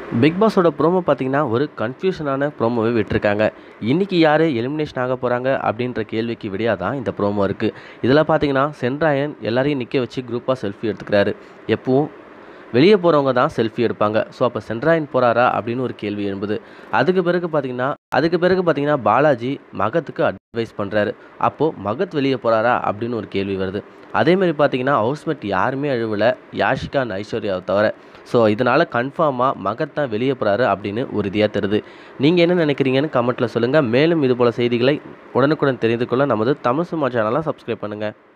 big பாஸோட promo பார்த்தீங்கன்னா ஒரு கன்ஃபியூஷனான ப்ரோமோவை விட்டுருக்காங்க இன்றைக்கி யார் எலிமினேஷன் ஆக போகிறாங்க அப்படின்ற கேள்விக்கு விடையாக தான் இந்த ப்ரோமோ இருக்குது இதில் பார்த்தீங்கன்னா சென்ட்ராயன் எல்லாரையும் நிற்க வச்சு குரூப்பாக செல்ஃபி எடுத்துக்கிறாரு எப்பவும் வெளியே போகிறவங்க தான் செல்ஃபி எடுப்பாங்க ஸோ அப்போ சென்ட்ராயன் போகிறாரா அப்படின்னு ஒரு கேள்வி எழும்புது அதுக்கு பிறகு பார்த்தீங்கன்னா அதுக்கு பிறகு பார்த்தீங்கன்னா பாலாஜி மகத்துக்கு அட்வைஸ் பண்ணுறாரு அப்போது மகத் வெளியே போகிறாரா அப்படின்னு ஒரு கேள்வி வருது அதேமாதிரி பார்த்தீங்கன்னா ஹவுஸ்மேட் யாருமே அழுவலை யாஷிகா அண்ட் ஐஸ்வர்யாவை தவிர ஸோ இதனால் கன்ஃபார்மாக மகத் தான் வெளியே போகிறாரு அப்படின்னு உறுதியாக தருது நீங்கள் என்ன நினைக்கிறீங்கன்னு கமெண்ட்டில் சொல்லுங்கள் மேலும் இது போல் செய்திகளை உடனுக்குடன் தெரிந்து கொள்ள நமது தமிழ் சும்மா சேனலை சப்ஸ்கிரைப் பண்ணுங்கள்